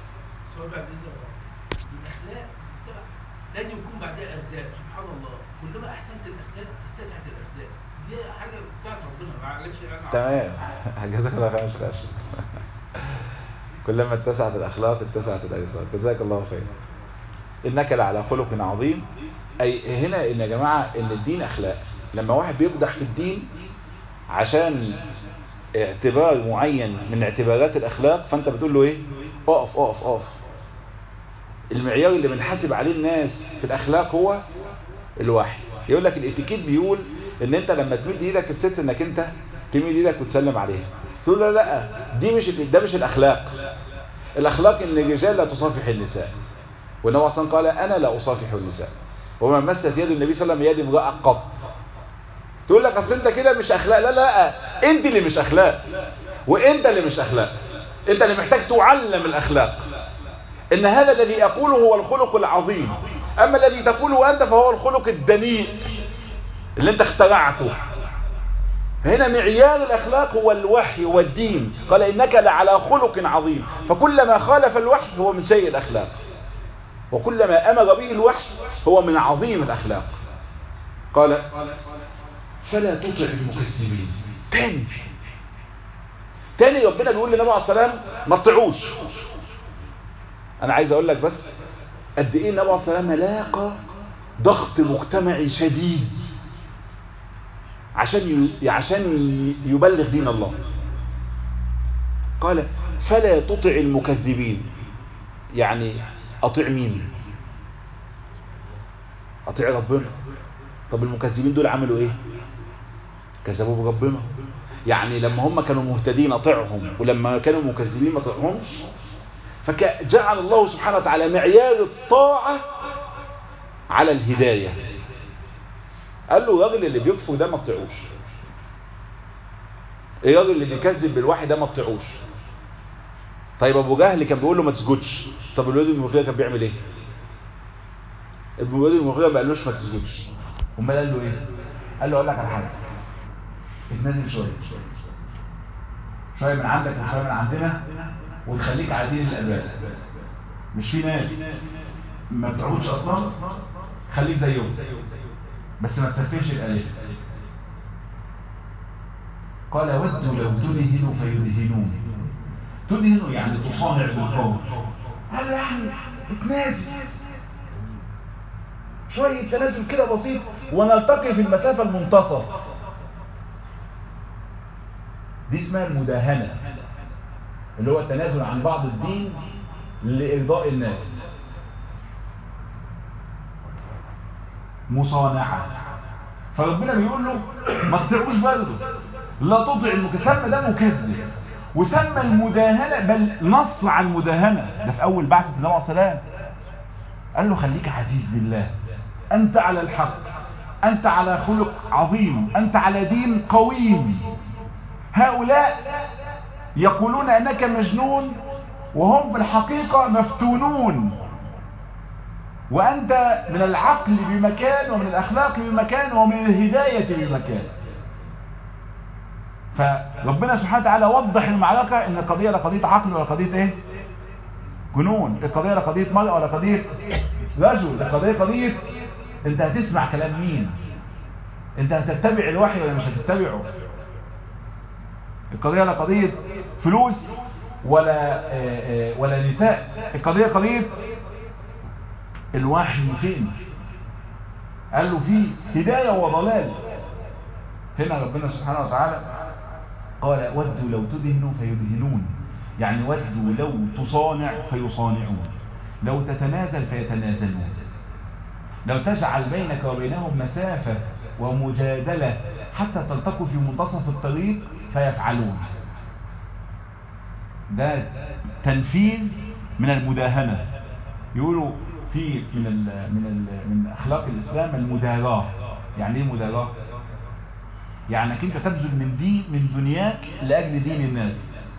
[SPEAKER 2] الاخلاق لازم يكون بعدها اسباب سبحان الله كلما احسنت الاخلاق اتسعت الاسباب دي حاجه بتاعت ربنا معلش انا
[SPEAKER 1] تمام جزاك الله خير يا أستاذ. كلما اتسعت الاخلاق اتسعت الارزاق جزاك الله خير انك لعلى خلق عظيم اي هنا ان يا جماعه ان الدين اخلاق لما واحد بيقدح في الدين عشان اعتبار معين من اعتبارات الاخلاق فانت بتقول له ايه اقف اقف اقف المعيار اللي بنحاسب عليه الناس في الاخلاق هو الوحي يقول لك الاتيكيت بيقول ان انت لما تمد ايدك الست انك انت تمد ايدك وتسلم عليها تقول له لا دي مش ده مش الاخلاق الاخلاق ان الرجال لا تصافح النساء والنبي اصلا قال انا لا اصافح النساء وما مست يد النبي صلى الله عليه وسلم يد امراه قط تقول لك اصل انت كده مش اخلاق لا لا انت اللي مش اخلاق وانت اللي مش اخلاق انت اللي محتاج تعلم الاخلاق ان هذا الذي اقوله هو الخلق العظيم اما الذي تقوله انت فهو الخلق الدنيء اللي انت اخترعته هنا معيار الاخلاق هو الوحي والدين قال انك لعلى خلق عظيم فكلما خالف الوحي هو من سيء الاخلاق وكلما امر به الوحي هو من عظيم الاخلاق قال فلا تطع المكذبين تاني تاني ربنا بيقول للنبي عليه الصلاه والسلام ما تطيعوش انا عايز اقول لك بس قد ايه النبي عليه الصلاه والسلام لاقى ضغط مجتمعي شديد عشان ي... عشان يبلغ دين الله قال فلا تطع المكذبين يعني اطيع مين اطيع ربنا طب المكذبين دول عملوا ايه كذبوا بربنا يعني لما هم كانوا مهتدين اطيعهم ولما كانوا مكذبين ما اطيعهمش فجعل الله سبحانه وتعالى معيار الطاعة على الهداية قال له الراجل اللي بيكفر ده ما تطيعوش الراجل اللي بيكذب بالوحي ده ما تطيعوش طيب ابو جهل كان بيقول له ما تسجدش طب الواد المغيرة كان بيعمل ايه الواد المغيرة ما قالوش ما تسجدش امال قال له ايه قال له اقول لك على حاجه اتنزل شويه شويه من عندك وشويه من عندنا وتخليك على دين الاباء مش في ناس ما بتعبدش اصلا خليك زيهم بس ما تسفهش الالهه قال ودوا لو تدهنوا فيدهنون تدهنوا يعني تصانع بالقول قال يعني اتنازل شوية تنازل كده بسيط ونلتقي في المسافة المنتصف دي اسمها المداهنة اللي هو التنازل عن بعض الدين لإرضاء الناس مصانعة فربنا بيقول له ما تطيعوش برضه لا تطع المكذب ده مكذب وسمى المداهنة بل نص عن مداهنة ده في أول بعثة النبي عليه السلام قال له خليك عزيز بالله أنت على الحق أنت على خلق عظيم أنت على دين قويم هؤلاء يقولون أنك مجنون وهم في الحقيقة مفتونون وأنت من العقل بمكان ومن الأخلاق بمكان ومن الهداية بمكان فربنا سبحانه وتعالى وضح المعركة ان القضية لا قضية عقل ولا قضية ايه جنون القضية لا قضية مرأة ولا قضية رجل القضية قضية انت هتسمع كلام مين انت هتتبع الوحي ولا مش هتتبعه القضية لا قضية فلوس ولا ولا نساء القضية قضية الوحي فين قال له في هداية وضلال هنا ربنا سبحانه وتعالى قال ودوا لو تدهنوا فيدهنون يعني ودوا لو تصانع فيصانعون لو تتنازل فيتنازلون لو تجعل بينك وبينهم مسافة ومجادلة حتى تلتقوا في منتصف الطريق فيفعلون ده تنفيذ من المداهنة يقولوا في من ال من ال من اخلاق الاسلام المداراة يعني ايه مداراة يعني انك انت تبذل من دي من دنياك لاجل دين الناس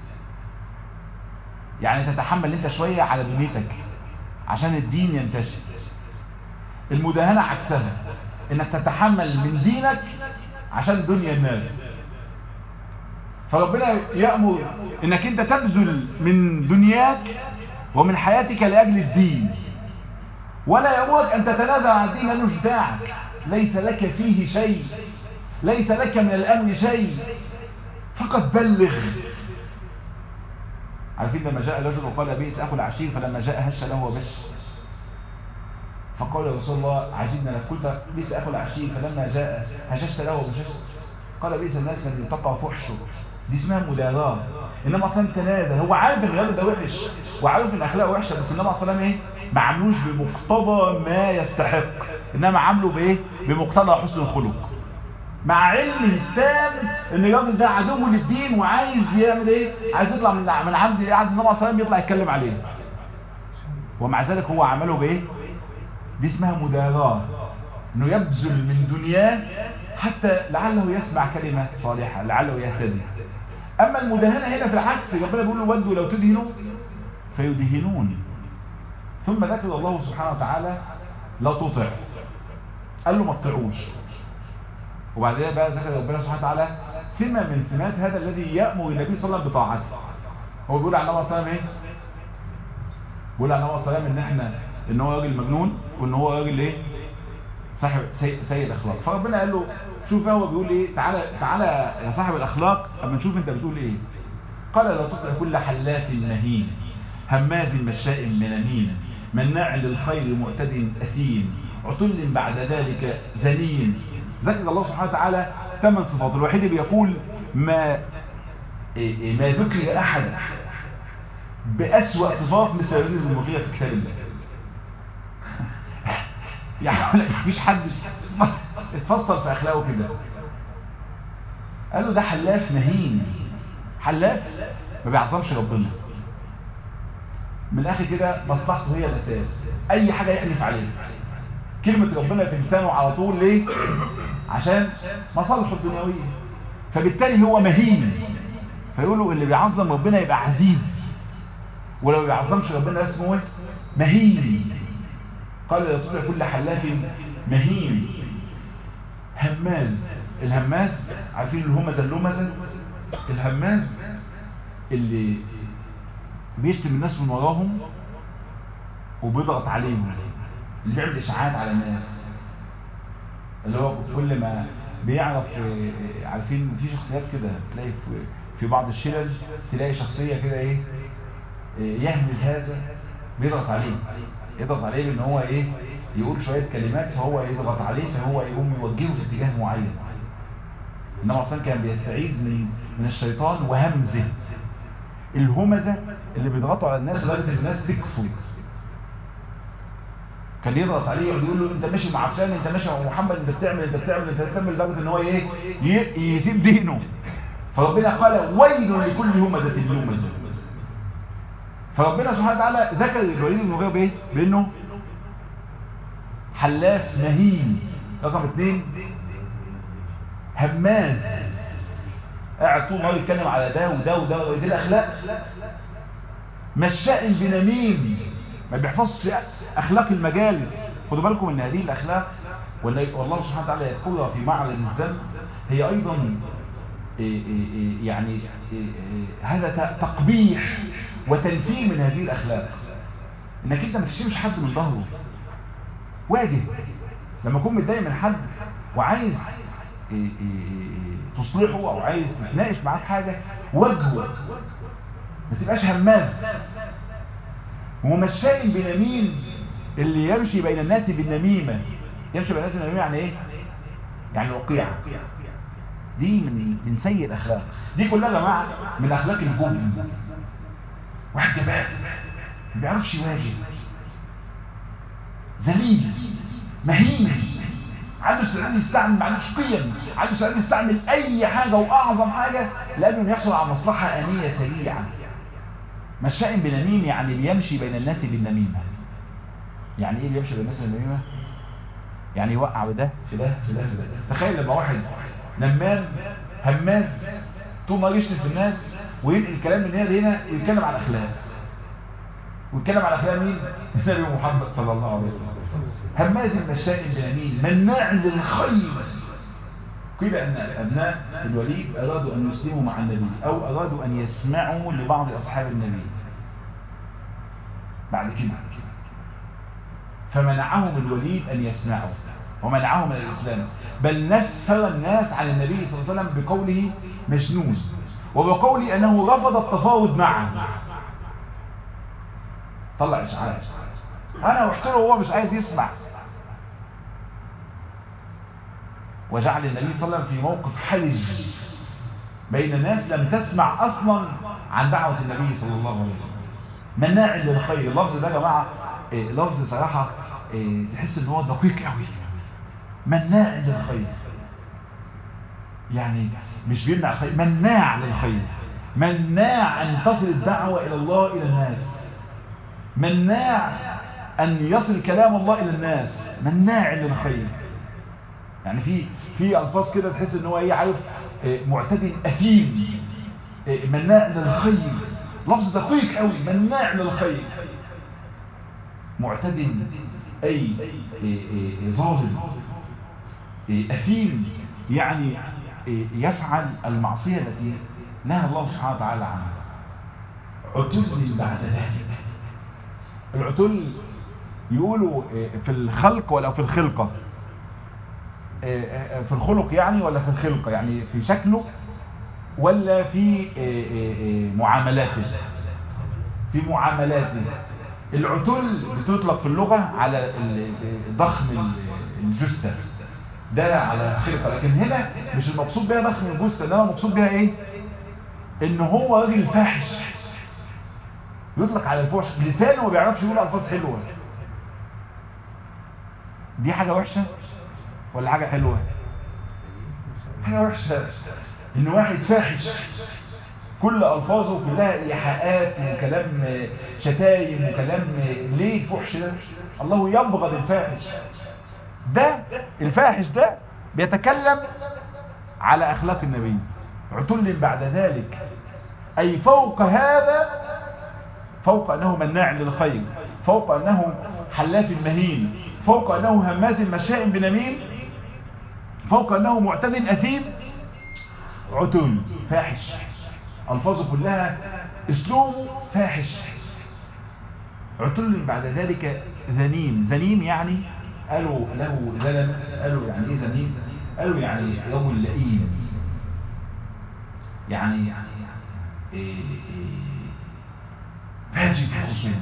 [SPEAKER 1] يعني تتحمل انت شوية على دنيتك عشان الدين ينتشر المداهنة عكسها انك تتحمل من دينك عشان دنيا الناس فربنا يأمر انك انت تبذل من دنياك ومن حياتك لأجل الدين ولا يأمرك ان تتنازل عن الدين لانه مش بتاعك ليس لك فيه شيء ليس لك من الامن شيء فقط بلغ عارفين لما جاء رجل وقال بئس اخو العشير فلما جاء هش له وبش فقال رسول الله عجبنا لك قلت بئس اخو العشير فلما جاء هششت له وبششت قال بئس الناس من يتقى فحشه دي اسمها مداراة انما اصلا تنازل هو عارف ان الراجل ده وحش وعارف ان اخلاقه وحشه بس النبي صلى الله عليه وسلم ايه ما عملوش بمقتضى ما يستحق انما عملوا بايه بمقتضى حسن الخلق مع علمه التام ان الراجل ده عدو للدين وعايز يعمل ايه عايز يطلع من من عبد عبد النبي صلى الله عليه وسلم يطلع يتكلم عليه ومع ذلك هو عمله بايه دي اسمها مداراة انه يبذل من دنياه حتى لعله يسمع كلمة صالحة لعله يهتدي
[SPEAKER 3] اما المداهنه هنا في العكس ربنا بيقول له ودوا لو تدهنوا فيدهنون ثم ذكر الله سبحانه وتعالى لا تطع قال له ما تطيعوش وبعدين بقى ذكر ربنا سبحانه وتعالى سمة من سمات هذا الذي يأمر النبي صلى الله عليه وسلم بطاعته هو بيقول عن النبي صلى الله عليه وسلم ايه بيقول عن النبي صلى الله عليه وسلم ان احنا ان هو راجل مجنون وان هو راجل ايه صاحب سيء, سيء الاخلاق فربنا قال له شوف هو بيقول ايه تعالى تعالى يا صاحب الاخلاق اما نشوف انت بتقول ايه قال لا تطع كل حلاف مهين هماز مشاء بنميم مناع للخير معتد اثيم عتل بعد ذلك زنين ذكر الله سبحانه وتعالى ثمان صفات الوحيد بيقول ما ما ذكر احد بأسوأ صفات مثل الوليد بن المغيرة في كتاب الله يعني مفيش حد اتفصل في اخلاقه كده قال له ده حلاف مهين حلاف ما بيعظمش ربنا من الاخر كده مصلحته هي الاساس اي حاجه يحلف عليه كلمه ربنا في لسانه على طول ليه عشان مصالحه الدنيويه فبالتالي هو مهين فيقولوا اللي بيعظم ربنا يبقى عزيز ولو بيعظمش ربنا اسمه ايه مهين قال لا تطع كل حلاف مهين هماز الهماز عارفين الهمزه اللمزه الهماز اللي بيشتم الناس من وراهم وبيضغط عليهم اللي بيعمل اشاعات على الناس اللي هو كل ما بيعرف عارفين في شخصيات كده تلاقي في في بعض الشلل تلاقي شخصيه كده ايه يهمز هذا بيضغط عليه يضغط عليه بان هو ايه يقول شويه كلمات فهو يضغط عليه فهو يقوم يوجهه في اتجاه معين انما اصلا كان بيستعيذ من من الشيطان وهمزه الهمزه اللي بيضغطوا على الناس لغايه الناس تكفر كان يضغط عليه يقعد يقول له انت ماشي مع فلان انت ماشي مع محمد انت بتعمل انت بتعمل انت بتعمل لدرجه ان هو ايه يسيب دينه فربنا قال ويل لكل همزه لمزه فربنا سبحانه وتعالى ذكر الوليد بن المغيرة بايه بانه حلاف مهين رقم اثنين هماز قاعد طول النهار يتكلم على ده وده وده ودي الاخلاق مشاء بنميم ما بيحفظش اخلاق المجالس خدوا بالكم ان هذه الاخلاق والله سبحانه وتعالى يذكرها في معرض الذنب هي ايضا يعني هذا تقبيح وتنفير من هذه الاخلاق انك انت ما تشتمش حد من ظهره واجب لما اكون متضايق من حد وعايز تصلحه او عايز تتناقش معاه في حاجه واجهه ما تبقاش هماز ومشاء بنميم اللي يمشي بين الناس بالنميمه يمشي بين الناس بالنميمه يعني ايه يعني الوقيعه دي من من سيء الاخلاق دي كلها يا جماعه من اخلاق الجبن واحد جبان ما بيعرفش يواجه ذليل مهين عنده استعداد يستعمل ما عندوش قيم عنده استعداد يستعمل اي حاجه واعظم حاجه لانه يحصل على مصلحه انيه سريعه مشاء بنميم يعني بيمشي بين الناس بالنميمه يعني ايه بيمشي بين الناس بالنميمه يعني يوقع بده في ده في ده في ده تخيل لما واحد نمام هماز طول ما يشتم في الناس وينقل الكلام من هنا لهنا ويتكلم على الاخلاق ويتكلم على اخلاق مين النبي محمد صلى الله عليه وسلم هماز مشاء بنميم مناع للخير قيل ان ابناء الوليد ارادوا ان يسلموا مع النبي او ارادوا ان يسمعوا لبعض اصحاب النبي بعد كده فمنعهم الوليد ان يسمعوا ومنعهم من الاسلام بل نفر الناس عن النبي صلى الله عليه وسلم بقوله مجنون وبقوله انه رفض التفاوض معه طلع اشعاعات انا قلت له هو مش عايز يسمع وجعل النبي صلى الله عليه وسلم في موقف حرج بين الناس لم تسمع اصلا عن دعوة النبي صلى الله عليه وسلم مناع للخير اللفظ ده يا جماعه إيه لفظ صراحه إيه تحس ان هو دقيق قوي مناع للخير يعني مش بيمنع الخير مناع للخير مناع ان تصل الدعوة الى الله الى الناس مناع ان يصل كلام الله الى الناس مناع للخير يعني في في الفاظ كده تحس ان هو ايه عارف معتدي اثيم إيه، مناع للخير لفظ دقيق قوي مناع للخير معتد أي إيه، إيه، إيه، ظالم إيه، أثيم يعني إيه، يفعل المعصية التي نهى الله سبحانه وتعالى عنها عتل بعد ذلك العتل يقولوا إيه، في الخلق ولا في الخلقة إيه، إيه، في الخلق يعني ولا في الخلقة يعني في شكله ولا في إيه، إيه، إيه، معاملاته في معاملاته العتل بتطلق في اللغة على ال- ضخم ال- الجثة ده على خلقة لكن هنا مش المقصود بها ضخم الجثة انما المقصود بها ايه ان هو راجل فاحش يطلق على الفحش لسانه ما بيعرفش يقول الفاظ حلوه دي حاجه وحشه ولا حاجه حلوه حاجه وحشه ان واحد فاحش كل الفاظه كلها ايحاءات وكلام شتايم وكلام ليه الفحش ده الله يبغض الفاحش ده الفاحش ده بيتكلم على اخلاق النبي عتل بعد ذلك اي فوق هذا فوق انه مناع للخير فوق انه حلاف مهين فوق انه هماز مشاء بنميم فوق انه معتد اثيم عتل فاحش الفاظه كلها اسلوبه فاحش عتل بعد ذلك ذنيم ذنيم يعني قالوا له زلم قالوا يعني ايه ذنيم قالوا يعني يوم لئيم يعني يعني إيه إيه فاجئ في الخصومة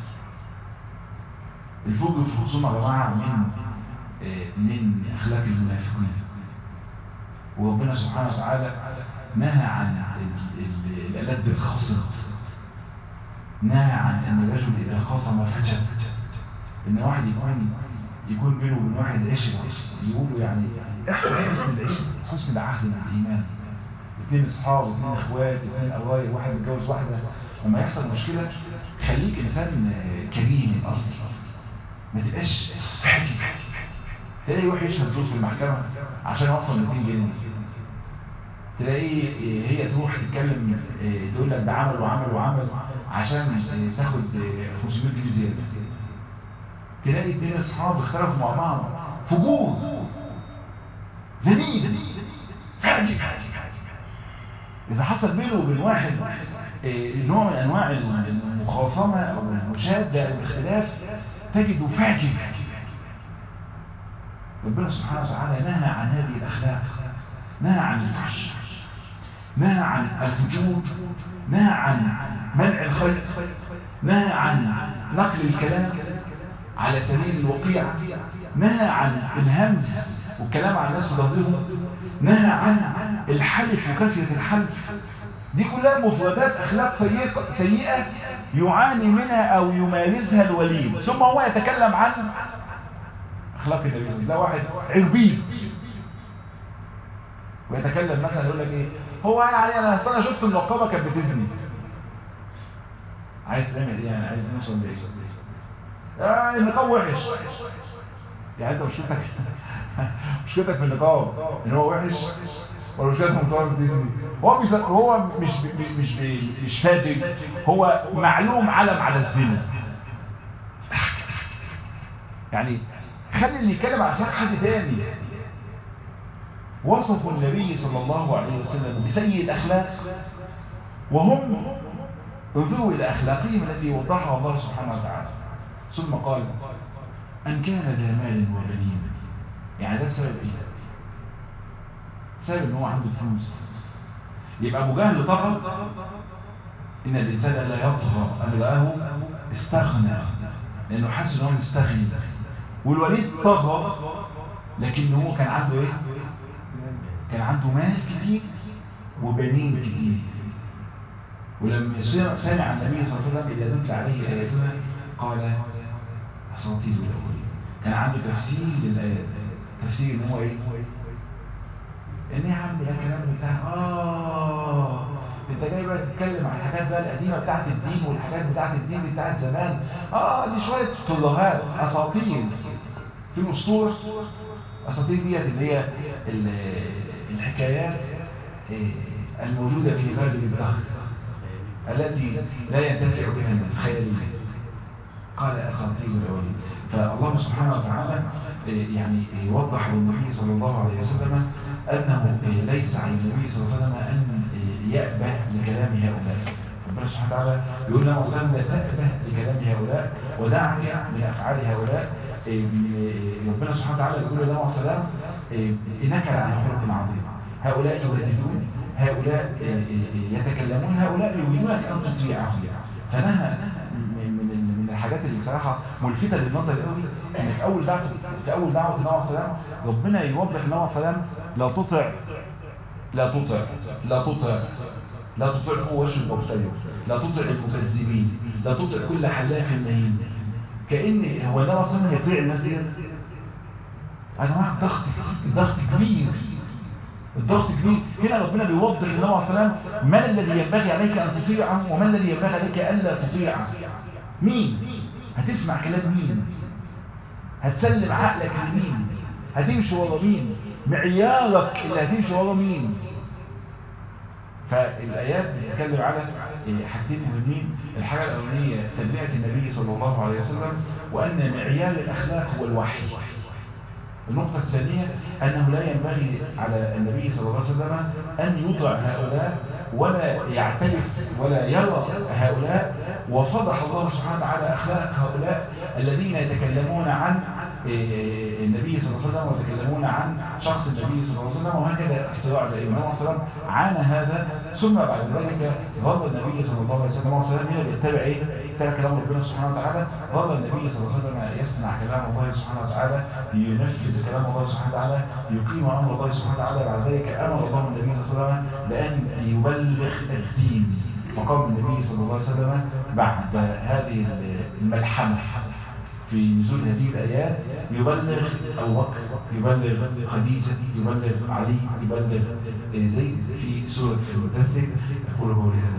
[SPEAKER 3] الفوج في الخصومة يا جماعة من إيه من أخلاق المنافقين وربنا سبحانه وتعالى نهى عن ال- ال- الألد الخصم نهى عن أن الرجل إذا خصم فجر إن واحد يكون يكون بينه وبين واحد عشرة يقولوا يعني احنا حسن العشرة حسن العهد مع الإيمان اتنين اصحاب اتنين اخوات اتنين قرايب واحد متجوز واحدة لما يحصل مشكلة خليك انسان آه، كريم الاصل ما تبقاش فاكر تلاقي واحد يشهد زور في المحكمة عشان يوفر 200 جنيه تلاقي آه، هي تروح تتكلم آه، تقول لك ده عمل وعمل وعمل عشان آه، تاخد آه، 500 جنيه زيادة تلاقي اتنين اصحاب اختلفوا مع بعض فجور زميل فاجر إذا حصل بينه وبين واحد إيه، نوع من أنواع المخاصمة أو المشادة أو الاختلاف تجده فاجر ربنا سبحانه وتعالى نهى عن هذه الأخلاق نهى عن الفحش نهى عن الفجور نهى عن منع الخير نهى عن نقل الكلام على سبيل الوقيع نهى عن الهمز والكلام عن الناس بضدهم نهى عن الحلف وكثرة الحلف دي كلها مفردات أخلاق سيئة, سيئة يعاني منها أو يمارسها الوليد ثم هو يتكلم عن أخلاق النبي صلى الله عليه وسلم ده واحد عربيد ويتكلم مثلا يقول لك ايه هو يعني انا اصل انا شفت النقابه كانت بتزني عايز تعمل ايه يعني عايز نوصل لايه آه النقاب وحش يعني انت مشكلتك مشكلتك في النقاب ان هو وحش ولا مشكلتك في النقاب ديزني هو مش هو مش مش مش, مش فاجر هو معلوم علم على الزنا يعني خلي اللي يتكلم عن اخلاق حد تاني وصفوا النبي صلى الله عليه وسلم بسيء الاخلاق وهم انظروا الى اخلاقهم التي وضحها الله سبحانه وتعالى ثم قال ان كان ذا مال وبنين يعني ده سبب ايه سبب ان هو عنده فلوس يبقى ابو جهل طغى ان الانسان لا يطغى ان راه استغنى لانه حاسس ان هو مستغني والوليد طغى لكن هو كان عنده ايه كان عنده مال كتير وبنين كتير ولما سمع النبي صلى الله عليه وسلم إذا دمت عليه آياتنا قال أساطير الأولين كان عنده تفسير للآيات تفسير إن هو إيه إن يا عم يا كلام بتاع آه انت جاي بقى تتكلم عن الحاجات بقى القديمه بتاعت الدين والحاجات بتاعت الدين دي بتاعت زمان اه دي شويه طلهات اساطير في الاسطوره اساطير ديت اللي هي الحكايات الموجودة في غالب الدهر التي لا ينتفع بها الناس خيالية قال أساطير الأولين فالله سبحانه وتعالى يعني يوضح للنبي صلى الله عليه وسلم أنه ليس على النبي صلى الله عليه وسلم أن يأبه لكلام هؤلاء ربنا سبحانه وتعالى يقول لنا وسلم لا تأبه لكلام هؤلاء ودعك من أفعال هؤلاء ربنا سبحانه وتعالى يقول لنا وسلم إنك لعلى خلق عظيم هؤلاء يهددون هؤلاء يتكلمون هؤلاء يريدونك أن تطيعهم فنهى من من الحاجات اللي بصراحة ملفتة للنظر قوي ان في اول دعوة في اول دعوة النبي عليه السلام ربنا يوضح النبي عليه السلام لا تطع لا تطع لا تطع لا تطع هو وش المبتدئ لا تطع المكذبين لا تطع كل حلاف مهين كأن هو النبي عليه السلام يطيع الناس دي يا جماعة الضغط الضغط كبير الضغط كبير هنا ربنا بيوضح للنبي عليه السلام من الذي ينبغي عليك أن تطيعه ومن الذي ينبغي عليك ألا تطيعه مين هتسمع كلام مين هتسلم عقلك لمين هتمشي ورا مين معيارك اللي هتمشي ورا مين فالآيات بتتكلم على حاجتين مهمين الحاجة الأولانية تبعية النبي صلى الله عليه وسلم وأن معيار الأخلاق هو الوحي النقطة الثانية أنه لا ينبغي على النبي صلى الله عليه وسلم أن يطع هؤلاء ولا يعترف ولا يرى هؤلاء وفضح الله سبحانه وتعالى أخلاق هؤلاء الذين يتكلمون عن النبي صلى الله عليه وسلم ويتكلمون عن شخص النبي صلى الله عليه وسلم وهكذا الصراع زي ما صلى الله عليه وسلم عانى هذا ثم بعد ذلك ظل النبي صلى الله عليه وسلم هنا بيتبع ايه؟ يتبع كلام ربنا سبحانه وتعالى ظل النبي صلى الله عليه وسلم يسمع كلام الله سبحانه وتعالى ينفذ كلام الله سبحانه وتعالى يقيم امر الله سبحانه وتعالى بعد ذلك امر الله النبي صلى الله عليه وسلم بان يبلغ الدين فقام النبي صلى الله عليه وسلم بعد هذه الملحمه في نزول هذه الآيات يبلغ أبو بكر يبلغ خديجة يبلغ علي يبلغ زيد في سورة المدثر يقول قولي